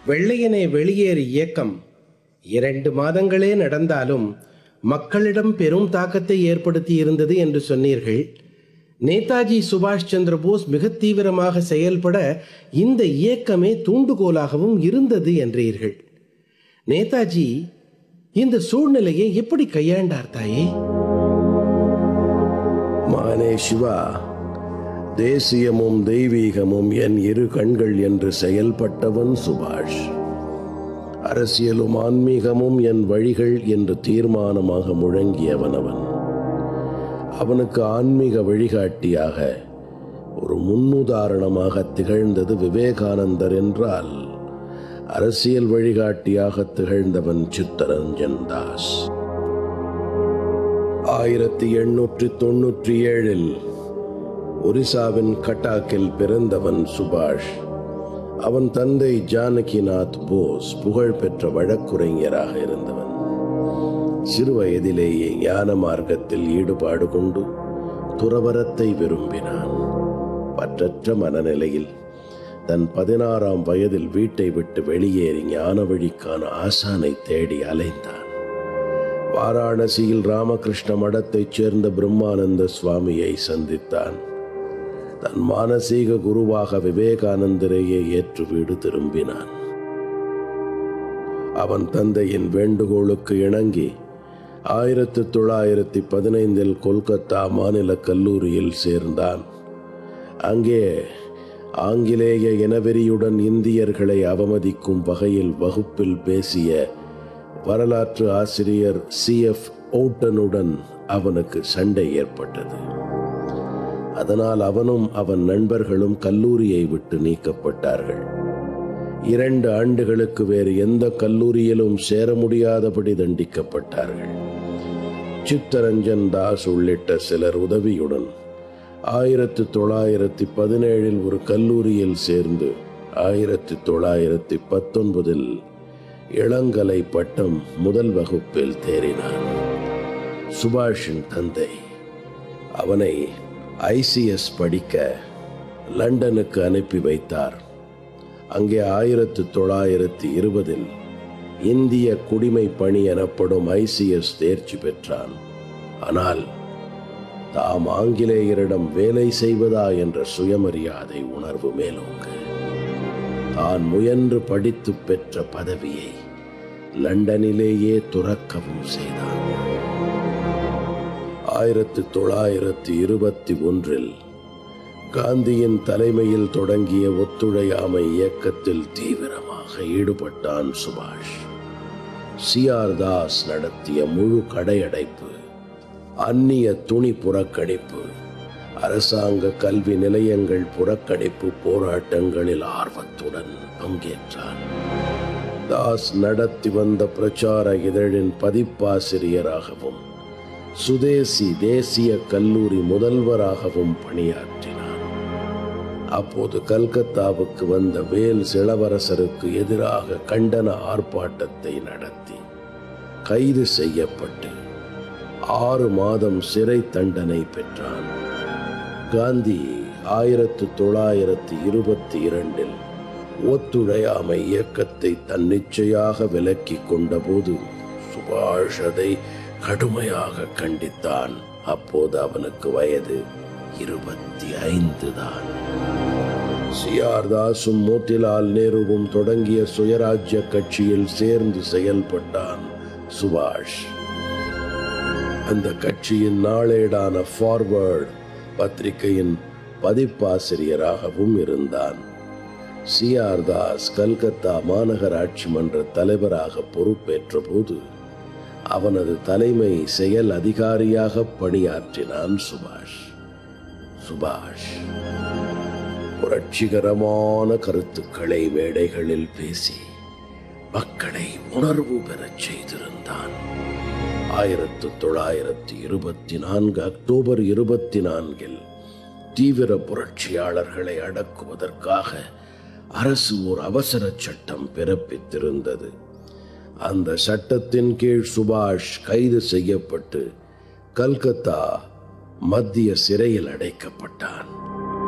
வெள்ளையனே வெளியேறு இயக்கம் இரண்டு மாதங்களே நடந்தாலும் மக்களிடம் பெரும் தாக்கத்தை ஏற்படுத்தி இருந்தது என்று சொன்னீர்கள் நேதாஜி சுபாஷ் சந்திர போஸ் மிக தீவிரமாக செயல்பட இந்த இயக்கமே தூண்டுகோலாகவும் இருந்தது என்றீர்கள் நேதாஜி இந்த சூழ்நிலையை எப்படி கையாண்டார் தாயே மானே சிவா தேசியமும் தெய்வீகமும் என் இரு கண்கள் என்று செயல்பட்டவன் சுபாஷ் அரசியலும் ஆன்மீகமும் என் வழிகள் என்று தீர்மானமாக முழங்கியவன் அவன் அவனுக்கு ஆன்மீக வழிகாட்டியாக ஒரு முன்னுதாரணமாக திகழ்ந்தது விவேகானந்தர் என்றால் அரசியல் வழிகாட்டியாக திகழ்ந்தவன் சித்தரஞ்சன் தாஸ் ஆயிரத்தி எண்ணூற்றி தொன்னூற்றி ஏழில் ஒரிசாவின் கட்டாக்கில் பிறந்தவன் சுபாஷ் அவன் தந்தை ஜானகிநாத் போஸ் புகழ்பெற்ற வழக்குரைஞராக இருந்தவன் சிறுவயதிலேயே ஞான மார்க்கத்தில் ஈடுபாடு கொண்டு துறவரத்தை விரும்பினான் பற்றற்ற மனநிலையில் தன் பதினாறாம் வயதில் வீட்டை விட்டு வெளியேறி ஞான வழிக்கான ஆசானை தேடி அலைந்தான் வாராணசியில் ராமகிருஷ்ண மடத்தைச் சேர்ந்த பிரம்மானந்த சுவாமியை சந்தித்தான் தன் மானசீக குருவாக விவேகானந்தரையே ஏற்று வீடு திரும்பினான் அவன் தந்தையின் வேண்டுகோளுக்கு இணங்கி ஆயிரத்து தொள்ளாயிரத்தி பதினைந்தில் கொல்கத்தா மாநில கல்லூரியில் சேர்ந்தான் அங்கே ஆங்கிலேய இனவெறியுடன் இந்தியர்களை அவமதிக்கும் வகையில் வகுப்பில் பேசிய வரலாற்று ஆசிரியர் சி எஃப் ஓட்டனுடன் அவனுக்கு சண்டை ஏற்பட்டது அதனால் அவனும் அவன் நண்பர்களும் கல்லூரியை விட்டு நீக்கப்பட்டார்கள் இரண்டு ஆண்டுகளுக்கு வேறு எந்த கல்லூரியிலும் சேர முடியாதபடி தண்டிக்கப்பட்டார்கள் சித்தரஞ்சன் தாஸ் உள்ளிட்ட சிலர் உதவியுடன் ஆயிரத்து தொள்ளாயிரத்தி பதினேழில் ஒரு கல்லூரியில் சேர்ந்து ஆயிரத்தி தொள்ளாயிரத்தி பத்தொன்பதில் இளங்கலை பட்டம் முதல் வகுப்பில் தேறினான் சுபாஷின் தந்தை அவனை ஐசிஎஸ் படிக்க லண்டனுக்கு அனுப்பி வைத்தார் அங்கே ஆயிரத்து தொள்ளாயிரத்தி இருபதில் இந்திய குடிமை பணி எனப்படும் ஐசிஎஸ் தேர்ச்சி பெற்றான் ஆனால் தாம் ஆங்கிலேயரிடம் வேலை செய்வதா என்ற சுயமரியாதை உணர்வு மேலோங்க தான் முயன்று படித்து பெற்ற பதவியை லண்டனிலேயே துறக்கவும் செய்தான் ஆயிரத்தி தொள்ளாயிரத்தி இருபத்தி ஒன்றில் காந்தியின் தலைமையில் தொடங்கிய ஒத்துழையாமை இயக்கத்தில் தீவிரமாக ஈடுபட்டான் சுபாஷ் சி ஆர் தாஸ் நடத்திய முழு கடையடைப்பு அந்நிய துணி புறக்கணிப்பு அரசாங்க கல்வி நிலையங்கள் புறக்கணிப்பு போராட்டங்களில் ஆர்வத்துடன் பங்கேற்றான் தாஸ் நடத்தி வந்த பிரச்சார இதழின் பதிப்பாசிரியராகவும் சுதேசி தேசிய கல்லூரி முதல்வராகவும் பணியாற்றினார் அப்போது கல்கத்தாவுக்கு வந்த வேல் இளவரசருக்கு எதிராக கண்டன ஆர்ப்பாட்டத்தை நடத்தி கைது செய்யப்பட்டு ஆறு மாதம் சிறை தண்டனை பெற்றான் காந்தி ஆயிரத்து தொள்ளாயிரத்தி இருபத்தி இரண்டில் ஒத்துழையாமை இயக்கத்தை தன்னிச்சையாக விலக்கிக் கொண்டபோது சுபாஷ் அதை கடுமையாக கண்டித்தான் அப்போது அவனுக்கு வயது இருபத்தி ஐந்து தான் சிஆர் தாஸும் மோத்திலால் நேருவும் தொடங்கிய சுயராஜ்ய கட்சியில் சேர்ந்து செயல்பட்டான் சுபாஷ் அந்த கட்சியின் நாளேடான ஃபார்வர்ட் பத்திரிகையின் பதிப்பாசிரியராகவும் இருந்தான் சி ஆர் தாஸ் கல்கத்தா மாநகராட்சி மன்ற தலைவராக பொறுப்பேற்ற போது அவனது தலைமை செயல் அதிகாரியாக பணியாற்றினான் சுபாஷ் சுபாஷ் புரட்சிகரமான கருத்துக்களை மேடைகளில் பேசி மக்களை உணர்வு பெறச் செய்திருந்தான் ஆயிரத்து தொள்ளாயிரத்தி இருபத்தி நான்கு அக்டோபர் இருபத்தி நான்கில் தீவிர புரட்சியாளர்களை அடக்குவதற்காக அரசு ஒரு அவசர சட்டம் பிறப்பித்திருந்தது அந்த சட்டத்தின் கீழ் சுபாஷ் கைது செய்யப்பட்டு கல்கத்தா மத்திய சிறையில் அடைக்கப்பட்டான்